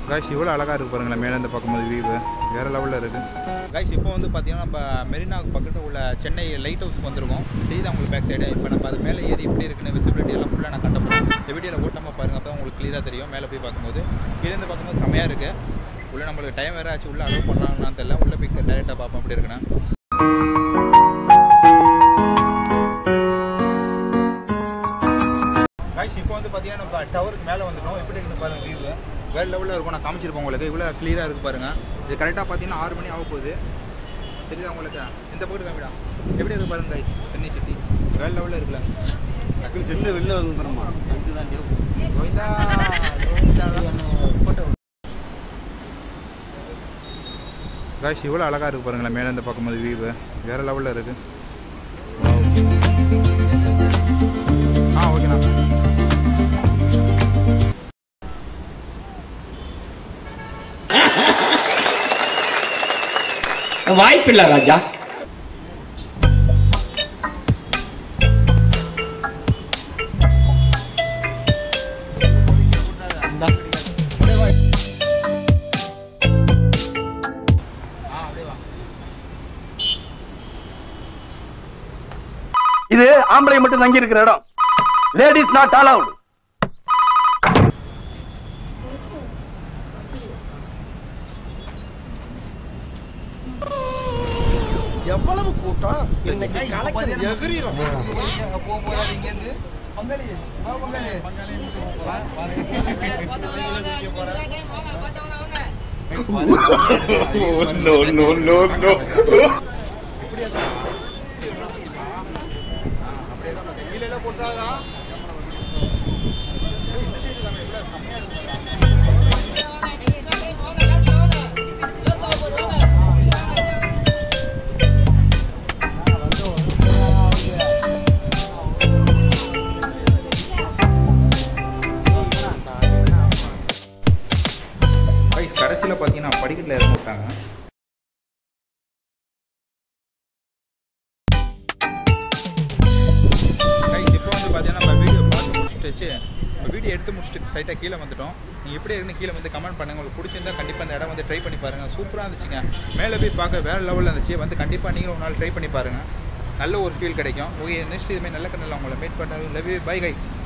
Guys இவ்வளோ அழகாக இருக்கு பாருங்களேன் மேலே இருந்து பார்க்கும்போது வியூவு வேறு லெவலில் இருக்குது கைஸ் இப்போ வந்து பார்த்தீங்கன்னா நம்ம மெரினா பக்கத்தில் உள்ள சென்னை லைட் ஹவுஸ்க்கு வந்திருக்கோம் இதுதான் உங்களுக்கு பேக் சைடு இப்போ நம்ம அது மேலே ஏறி எப்படி இருக்குன்னு விசிபிலிட்டி எல்லாம் ஃபுல்லாக நான் கட்டப்படும் இந்த வீடியோவில் ஓட்டமாக பாருங்க அப்போ தான் உங்களுக்கு க்ளியராக தெரியும் மேலே போய் பார்க்கும்போது கீழேருந்து பார்க்கும்போது செம்மையாக இருக்குது உள்ளே நம்மளுக்கு டைம் வேறு ஆச்சு உள்ளே அலோவ் பண்ணலாம்னு தெரியல உள்ளே போய் டேரெக்டாக பார்ப்போம் எப்படி இருக்குன்னா கைஸ் இப்போ வந்து பார்த்தீங்கன்னா நம்ம டவருக்கு மேலே வந்துட்டோம் எப்படி இருக்குன்னு பாருங்க வியூ வேறு லெவலில் இருக்கும் நான் காமிச்சிருப்போம் உங்களுக்கு இவ்வளோ க்ளியராக இருக்குது பாருங்க இது கரெக்டாக பார்த்தீங்கன்னா ஆறு மணி ஆக போகுது தெரியுதா உங்களுக்கு இந்த பக்கம் காமிடா எப்படி இருக்கு பாருங்க கைஸ் சென்னை சிட்டி வேறு லெவலில் இருக்குல்ல டக்குனு செல்லு வெளில வந்துடுறோமா சங்கு தான் இருக்கும் கோவிந்தா கோவிந்தா காய்ஸ் இவ்வளோ அழகாக இருக்குது பாருங்களேன் மேலே இருந்து பார்க்கும்போது வியூ வேறு லெவலில் இருக்குது ஆ ஓகேண்ணா வாய்ப்பில்லை ராஜா ஆ அப்படியே வா இது ஆம்பளை மட்டும் தங்கி இருக்கிற இடம் லேடிஸ் நாட் அலவுட் எவ்வளவு கூட்டம் இன்னைக்கு collector no, no, no, no. Guys கடைசியில் பார்த்தீங்கன்னா படிக்கட்டில் இறங்க விட்டாங்க கைஸ் இப்போ வந்து பார்த்தீங்கன்னா நம்ம வீடியோ பார்த்து முடிச்சுட்டு இப்போ வீடியோ எடுத்து முடிச்சுட்டு சைட்டாக கீழே வந்துட்டோம் நீங்கள் எப்படி இருக்குன்னு கீழே வந்து கமெண்ட் பண்ணுங்கள் உங்களுக்கு பிடிச்சிருந்தா கண்டிப்பாக இந்த இடம் வந்து ட்ரை பண்ணி பாருங்கள் சூப்பராக இருந்துச்சுங்க மேலே போய் பார்க்க வேறு லெவலில் இருந்துச்சு வந்து கண்டிப்பாக நீங்களும் ஒரு நாள் ட்ரை பண்ணி பாருங்கள் நல்ல ஒரு ஃபீல் கிடைக்கும் ஓகே நெக்ஸ்ட் இதுமாதிரி நல்ல கண்ணில் உங்களை மீட் பண்ணுறது லவ் பை கைஸ்